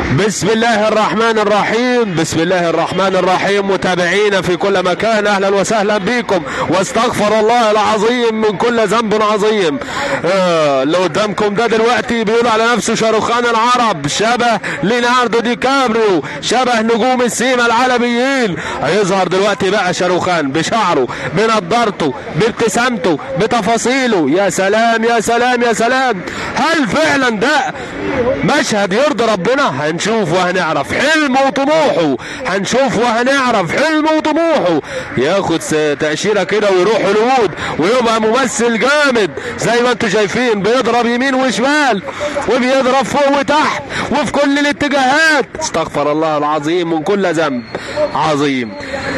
بسم الله الرحمن الرحيم بسم الله الرحمن الرحيم متابعينا في كل مكان اهلا وسهلا بكم واستغفر الله العظيم من كل ذنب عظيم آه اللي قدامكم ده دلوقتي بيقول على نفسه شاروخان العرب شبه ليناردو دي كابريو شبه نجوم السيما العالميين هيظهر دلوقتي بقى شاروخان بشعره بنضارته بابتسامته بتفاصيله يا سلام يا سلام يا سلام هل فعلا ده مشهد يرضي ربنا هنشوف وهنعرف حلمه وطموحه هنشوف وهنعرف حلمه وطموحه ياخد س- تأشيرة كده ويروح هوليوود ويبقى ممثل جامد زي ما انتم شايفين بيضرب يمين وشمال وبيضرب فوق وتحت وفي كل الاتجاهات استغفر الله العظيم من كل ذنب عظيم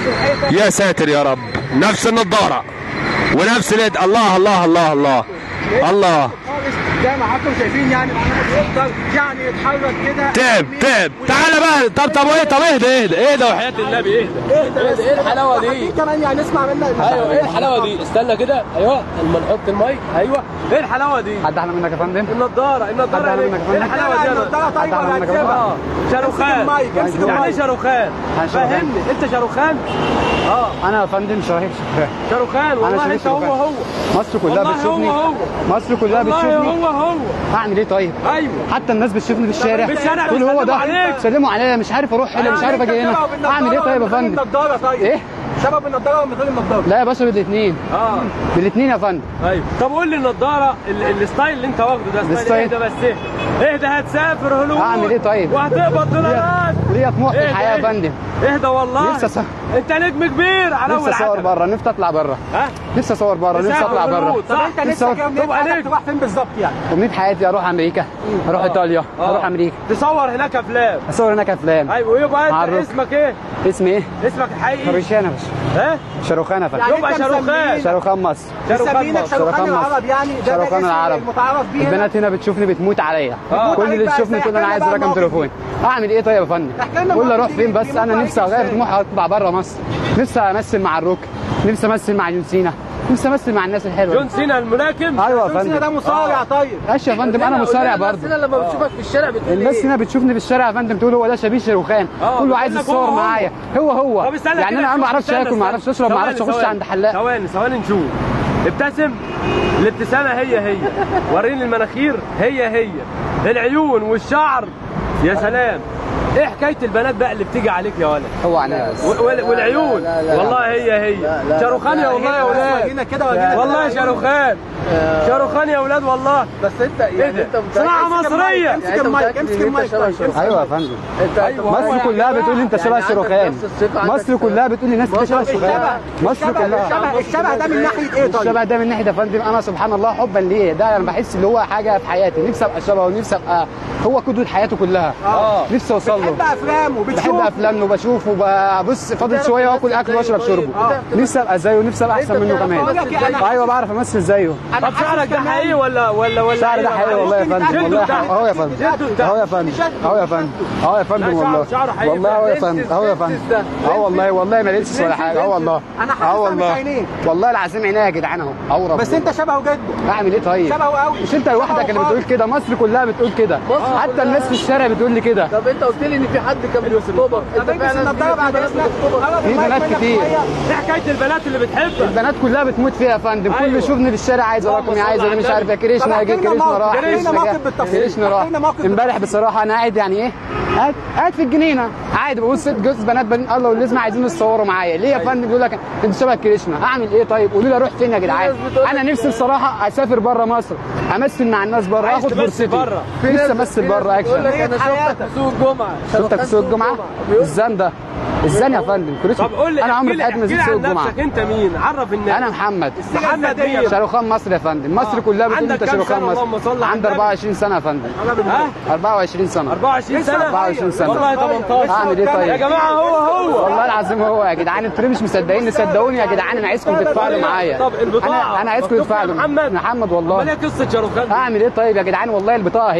يا ساتر يا رب نفس النضارة ونفس اليد الله الله الله الله الله زي ما حضراتكم شايفين يعني يقدر يعني يتحرك كده تعب تعب تعالى بقى طب طب ايه طب اهدى اهدى اهدى وحياة النبي اهدى اهدى ايه الحلاوه دي؟ في كمان يعني نسمع منك ايوه ايه الحلاوه دي؟ استنى كده ايوه لما نحط المايك ايوه ايه الحلاوه دي؟ حد احلى منك يا فندم النضاره النضاره حد ايه منك يا ايه فندم؟ الحلاوه دي يا النضارة نضارة؟ طيب حد ولا أحلى منك يا هتسيبها؟ اه شاروخان امسك المايك، امسك يعني ايه المايك. شاروخان؟ أنا شاروخان. فهمني انت شاروخان؟ اه انا يا فندم شريف شفاه شاروخان والله شريف انت هو شفاه. هو مصر كلها والله بتشوفني هو هو. مصر كلها والله بتشوفني هو هو اعمل ايه طيب ايوه حتى الناس بتشوفني في الشارع في الشارع تقول هو بيسلموا ده عليك. سلموا عليا مش عارف اروح هنا مش عارف اجي هنا اعمل ايه طيب يا فندم النضاره طيب ايه سبب النضاره ولا من غير النضاره لا يا باشا بالاثنين اه بالاثنين يا فندم ايوه طب قول لي النضاره ال- الستايل اللي انت واخده ده ستايل الستايل. اهدى بس اهدى اهدى هتسافر هوليوود أعمل إيه طيب؟ وهتقبض دولارات وليا طموح في اهدى الحياه يا اهدى. فندم اهدى والله نفسي أصور. انت نجم كبير على نفسي اول اصور عتبة. بره نفسي اطلع بره ها نفسي اصور بره نفسي تسافر اطلع بره هوليوود، طب صح انت لسه نفسك واخد- يا طب منين عليك. تروح فين بالظبط يعني امنيه حياتي اروح امريكا اروح ايطاليا آه. اروح امريكا تصور هناك افلام اصور هناك افلام ايوه ويبقى مع انت الروك. اسمك ايه؟ اسمي ايه اسمك الحقيقي شاروخان يا باشا ها؟ شاروخان يا فندم يعني يبقى انت شاروخان. مسميين- شاروخان مصر شاروخان مسمينك مصر. شاروخان شاروخان مصر. العرب يعني ده ده شاروخان الاسم العرب. المتعارف بيه هنا البنات هنا بتشوفني بتموت عليا آه. كل اللي عليك بقى تشوفني ازاي؟ تقول انا احكي عايز لنا رقم بقى تليفوني اعمل ايه طيب يا فندم احكي لنا قول لي الموقف اروح فين دي- بس دي انا موقف نفسي عليك اغير ازاي؟ طموحي اطلع بره مصر نفسي امثل مع الروك نفسي امثل مع جون سينا نفسي امثل مع الناس الحلوه جون سينا الملاكم ايوه يا جون سينا ده فندم مصارع طيب ماشي يا فندم انا مصارع برضه لما بتشوفك في الشارع بتقول الناس هنا بتشوفني في الشارع يا فندم تقول هو ده شبيه شاروخان آه، كله بتقول عايز لك يتصور هو هو. معايا هو هو طب استنى يعني كده انا ما نشوف. اعرفش استنى، اكل ما اعرفش استنى. اشرب ما اعرفش ثواني، اخش ثواني. عند حلاق ثواني ثواني نشوف ابتسم الابتسامه هي هي وريني المناخير هي هي العيون والشعر يا سلام ايه حكايه البنات بقى اللي بتيجي عليك يا ولد هو عناس و- وال- والعيون والله هي هي شاروخان يا والله يا ولاد ورينا كده ورينا والله شاروخان شاروخان يا ولاد والله بس انت ايه يعني ده انت صناعه امسك المايك، مصريه امسك يعني انت المايك متأكد امسك ان المايك انت شبه طيب. شاروخان؟ ايوه يا فندم انت أيوة. انت مصر كلها بتقول لي انت شبه يعني عندك شاروخان نفس الثقة، عندك مصر كلها بتقول لي الناس انت شبه شاروخان مصر الشبه كلها الشبه الشبه ده من ناحيه ايه طيب؟ الشبه ده من ناحيه يا فندم انا سبحان الله حبا ليه ده انا بحس اللي هو حاجه في حياتي نفسي ابقى شبهه ونفسي ابقى هو قدوه حياته كلها اه. نفسي اوصل له بتحب افلام وبتشوف بحب افلام وبشوفه وببص فاضل شويه واكل اكل واشرب شربه نفسي ابقى زيه ونفسي ابقى احسن منه كمان بقول لك ايه، أنا ايوه بعرف امثل زيه انا طب شعرك ده حقيقي ولا ولا ولا شعر ده إيه؟ حقيقي والله يا فندم ممكن والله يتعمل. حقيقي. اهو يا فندم جده بتاعه. اهو يا فندم اهو يا فندم اهو يا فندم لا، والله شعره- شعره حقيقي. والله اهو يا فندم اهو يا فندم اهو والله والله ما لبسش ولا حاجه اهو والله أنا حاسس اهو أنا مش والله عينيه. والله العظيم عينيا يا جدعان اهو اهو ربنا بس انت شبهه جدا اعمل ايه طيب شبهه قوي مش انت لوحدك اللي بتقول كده مصر كلها بتقول كده حتى الناس في الشارع بتقول لي كده طب انت قلت لي ان في حد كان بيخطبك طب انت البس فعلا النضاره بعد في اذنك قرب في المايك بنات منك كتير. شوية. ايه حكايه البنات اللي بتحبك البنات كلها بتموت فيها يا فندم كله أيوة. يشوفني في الشارع عايز اللهم رقمي صل عايز على انا مش النبي. عارف يا طب كريشنا احكي يا لنا كريشنا موقف، راح احكي لنا كريشنا موقف جه بالتفصيل. كريشنا احكي راح لنا موقف امبارح بالتفصيل. بصراحه انا قاعد يعني ايه قاعد قاعد في الجنينه قاعد ببص جوز بنات بنين الله واللازمه عايزين يتصوروا معايا ليه يا فندم بيقول لك انت شبه كريشنا اعمل ايه طيب قولوا لي اروح فين يا جدعان انا نفسي بصراحه اسافر بره مصر امثل مع الناس بره عايز اخد تمثل فرصتي بره. نفسي امثل بره يقول اكشن لك انا شفتك في سوق الجمعه شفتك في سوق الجمعه الزان ده الزان يا فندم كريشنا طب قول لي انا عمري في احكي حياتي لي ما احكي نزلت لي سوق عن الجمعه نفسك انت مين عرف الناس انا محمد محمد مين شاروخان مصر يا فندم مصر كلها بتقول عندك انت كام شاروخان سنة؟ اللهم مصر صل على عندي النبي. 24 سنه يا فندم ها 24 سنه 24 سنه 24 سنة. والله 18 اعمل ايه طيب يا جماعه هو هو والله العظيم هو يا جدعان انتوا ليه مش مصدقيني صدقوني يا جدعان انا عايزكم تتفاعلوا معايا طب البطاقه انا انا عايزكم مكتوب فيها تتفاعلوا محمد محمد امال والله ايه قصه شاروخان دي؟ اعمل ايه طيب يا جدعان والله البطاقه اهي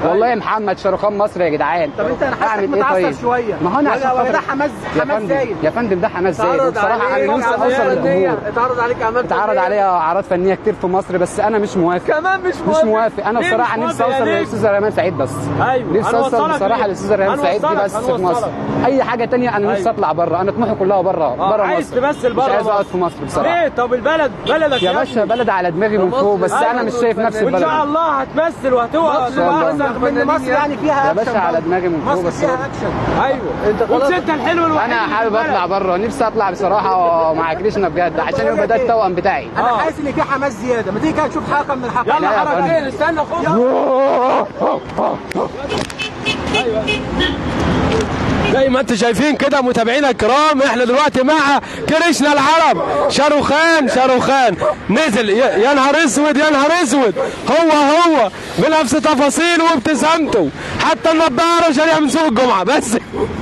والله محمد شاروخان مصر يا جدعان طب انت انا حاسسك اعمل ايه متعصب طيب شويه ما هو انا عشان ولا- ولا ده خاطر- حماس يا حماس فندم زايد يا فندم ده حماس زايد اتعرض بصراحه عليك انا نفسي أعمال اوصل فنية للجمهور اتعرض عليك اعمال اتعرض فنية. عليا اعراض فنيه كتير في مصر بس انا مش موافق كمان مش مش موافق موافق انا ليه بصراحه مش نفسي موافق يا اوصل نجم؟ للاستاذ ريمان سعيد بس أيوة، نفسي اوصل هنوصلك بصراحه ليه؟ للاستاذ ريمان سعيد دي هنوصلك، بس في مصر هنوصلك. اي حاجه تانية انا نفسي أيوة. اطلع بره انا طموحي كلها بره آه، بره عايز مصر تمثل مش بره عايز اقعد مصر. في مصر بصراحه ليه طب البلد بلدك يا ابني. باشا بلد على دماغي من مصر فوق بس أيوة، انا مش شايف نفس وان البلد شاء الله هتمثل وهتبقى مصر شاء الله. تبقى رغم ان مصر يعني فيها يا اكشن باشا على برضه. دماغي من فوق مصر بس فيها اكشن ايوه انت خلاص قلت انت الحلو الوحيد انا في حابب البلد. اطلع بره نفسي اطلع بصراحه مع كريشنا بجد عشان يبقى ده التوأم بتاعي انا آه. حاسس ان في حماس زياده ما تيجي كده نشوف حلقه من الحلقات يلا لا يا حركة فندم. ايه استنى خد زي ما انتم شايفين كده متابعينا الكرام احنا دلوقتي مع كريشنا العرب شاروخان شاروخان نزل ي- يا نهار اسود يا نهار اسود هو هو بنفس تفاصيله وابتسامته حتى النضاره شاريها من سوق الجمعه بس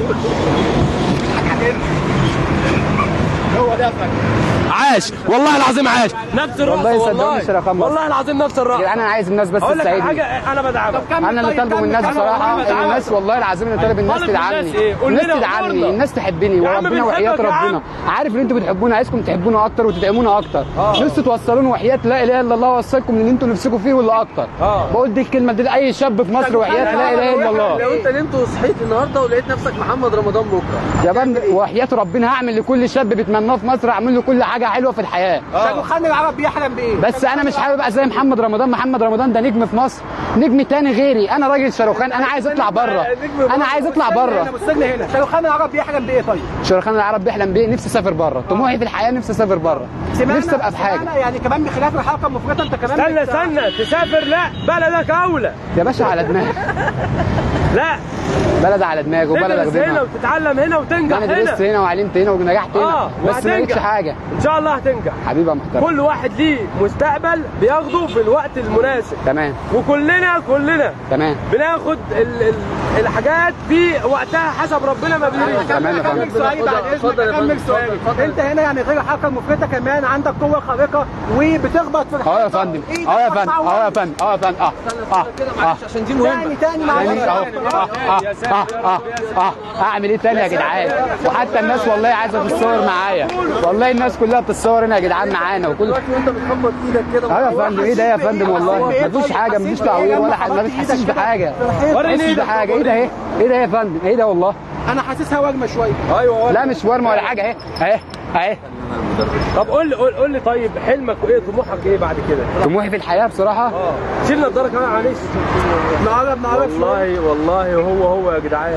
عاش والله العظيم عاش نفس الرقصه والله صدقوني والله شاروخان مصر. والله العظيم نفس الرقصه يعني انا عايز الناس بس اقول لك على تساعدني حاجه انا بدعمك انا اللي طالبه من الناس بصراحه والله ان الناس والله العظيم اللي طالب الناس طالب من الناس تدعمني ايه؟ قول الناس لنا تدعمني أمورنا. الناس تحبني يا عم وربنا وحياه بنحبك يا عم. ربنا عارف ان انتوا بتحبوني عايزكم تحبونا اكتر وتدعمونا اكتر آه. نفسي توصلوني وحياه لا اله الا الله اوصلكم للي انتوا نفسكم فيه واللي اكتر آه. بقول دي الكلمه دي لاي شاب في مصر وحياه لا اله الا الله لو انت نمت وصحيت النهارده ولقيت نفسك محمد رمضان بكره يا بند وحياه ربنا هعمل لكل شاب بيتمناه في مصر اعمل له كل حاجه حلوه في الحياه شاروخان العرب بيحلم بايه؟ بس انا مش حابب ابقى زي محمد رمضان محمد رمضان ده نجم في مصر نجم تاني غيري انا راجل شاروخان انا عايز اطلع بره انا عايز اطلع هنا بره بص لنا هنا شاروخان العرب بيحلم بايه طيب؟ شاروخان العرب بيحلم بيه نفسي اسافر بره طموحي في الحياه نفسي اسافر بره نفسي ابقى في حاجه سمعنا يعني كمان بخلاف الحلقه المفرطه انت كمان استنى بت- استنى تسافر لا بلدك اولى يا باشا على دماغي لا بلد على دماغي وبلد تدرس هنا اخدمها وتتعلم هنا وتنجح انا درست هنا هنا وعلمت هنا ونجحت هنا اه بس ما وهتنجح. لقيتش حاجه ان شاء الله هتنجح حبيبي يا محترم كل واحد ليه مستقبل بياخده في الوقت المناسب تمام وكلنا كلنا تمام بناخد ال ال الحاجات في وقتها حسب ربنا ما بيريد تمام يا اكمل فندم سؤالي بعد اذنك اتفضل يا اكمل فندم، سؤالي اتفضل، اتفضل. انت هنا يعني غير الحلقه المفرطه كمان عندك قوه خارقه وبتخبط في اه يا الحيطة. فندم إيدك اه يا فندم مرفوعة اه يا فندم اه يا فندم اه اه كده اه معلش عشان دي مهمه تاني تاني مع تاني اهو اه اه اه اه اه اعمل ايه تاني يا جدعان وحتى الناس والله عايزه تتصور معايا والله الناس كلها بتصور هنا يا جدعان معانا وكل دلوقتي وانت بتخبط ايدك كده اه يا فندم ايه ده يا فندم والله مفيش حاجه مفيش تعوير ولا حاجه ما بتحسش بحاجه ما وريني بتحسش ايدك بحاجه ايه ده ايه ايه ده يا فندم ايه ده والله انا حاسسها وجمه شويه ايوه لا مش ورمه ولا حاجه اهي اهي اهي طب قول لي قول, قول لي طيب حلمك وايه طموحك ايه بعد كده طموحي في الحياه بصراحه اه شيل نضاره كمان معلش نقرب نقرب شويه والله والله هو هو يا جدعان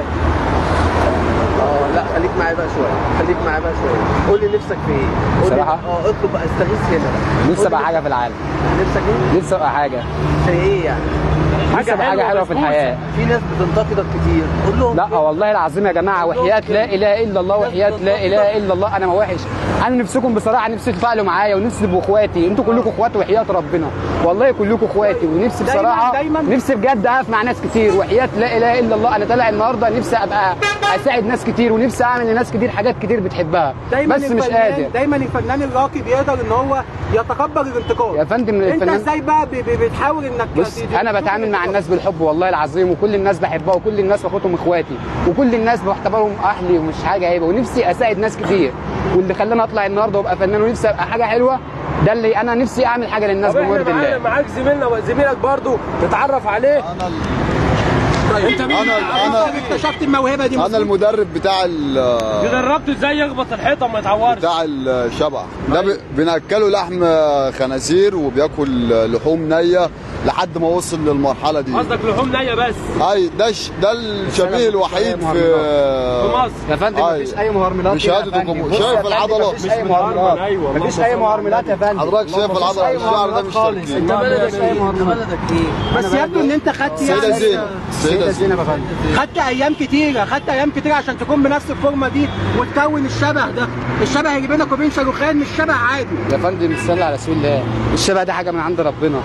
اه لا خليك معايا بقى شويه خليك معايا بقى شويه قول لي نفسك في ايه قول لي بصراحة؟ اه اطلب بقى استغيث هنا بقى نفسي قول ابقى لي حاجه في العالم نفسك ايه نفسي ابقى حاجه في ايه يعني نفسي ابقى حاجه حلوه في مظبوطة. الحياه في ناس بتنتقدك كتير قول لهم لا والله العظيم يا جماعه وحياة لا اله الا الله وحياة لا اله الا الله انا ما وحش انا نفسكم بصراحه نفسي تتفاعلوا معايا ونفسي تبقوا اخواتي انتوا كلكم اخوات وحياة ربنا والله كلكم اخواتي ونفسي دايماً- بصراحه دايماً- نفسي بجد اقف مع ناس كتير وحياة لا اله الا الله انا طالع النهارده نفسي ابقى اساعد ناس كتير ونفسي اعمل لناس كتير حاجات كتير بتحبها دايما بس مش الفنان- قادر دايما الفنان الراقي بيقدر ان هو يتقبل الانتقاد يا فندم انت الفنان ازاي بقى ب- ب- بتحاول انك بص ت- انا بتعامل مع الناس بالحب والله العظيم وكل الناس بحبها وكل الناس باخدهم اخواتي وكل الناس بعتبرهم اهلي ومش حاجه عيبه ونفسي اساعد ناس كتير واللي خلاني اطلع النهارده وابقى فنان ونفسي ابقى حاجه حلوه ده اللي انا نفسي اعمل حاجه للناس طب احنا بمرض معانا الله معاك زميلنا وزميلك برضو تتعرف عليه انا انت مين أنا- انت أنا- اللي اكتشفت الموهبه دي انا المدرب بتاع ال- جربته ازاي يخبط الحيطه ما يتعورش بتاع الشبع ده ب- بناكله لحم خنازير وبياكل لحوم نيه لحد ما وصل للمرحله دي قصدك لحوم نيه بس اي ده ش- ده الشبيه الوحيد في في مصر يا فندم أي. مفيش اي مهرملات بشهادة هنا يا فندم. الجمهور. بص شايف يا فندم، العضلة؟ مفيش اي مش مهرملات مهرمل، أيوة، مفيش اللهم اي صل مهرملات يا فندم حضرتك شايف مفيش العضلة أي الشعر ده مهرملات مش خالص تركيب. انت بلدك مفيش أي ايه؟ انت مهرملات. بلدك ايه؟ بس يبدو ان انت خدت سيدة يعني زينب سيدة سيدة زينب زينب يا فندم خدت ايام كتيره خدت ايام كتيره عشان تكون بنفس الفورمه دي وتكون الشبه ده الشبه اللي بينك وبين شاروخان مش شبه عادي يا فندم صلي على رسول الله الشبه ده حاجه من عند ربنا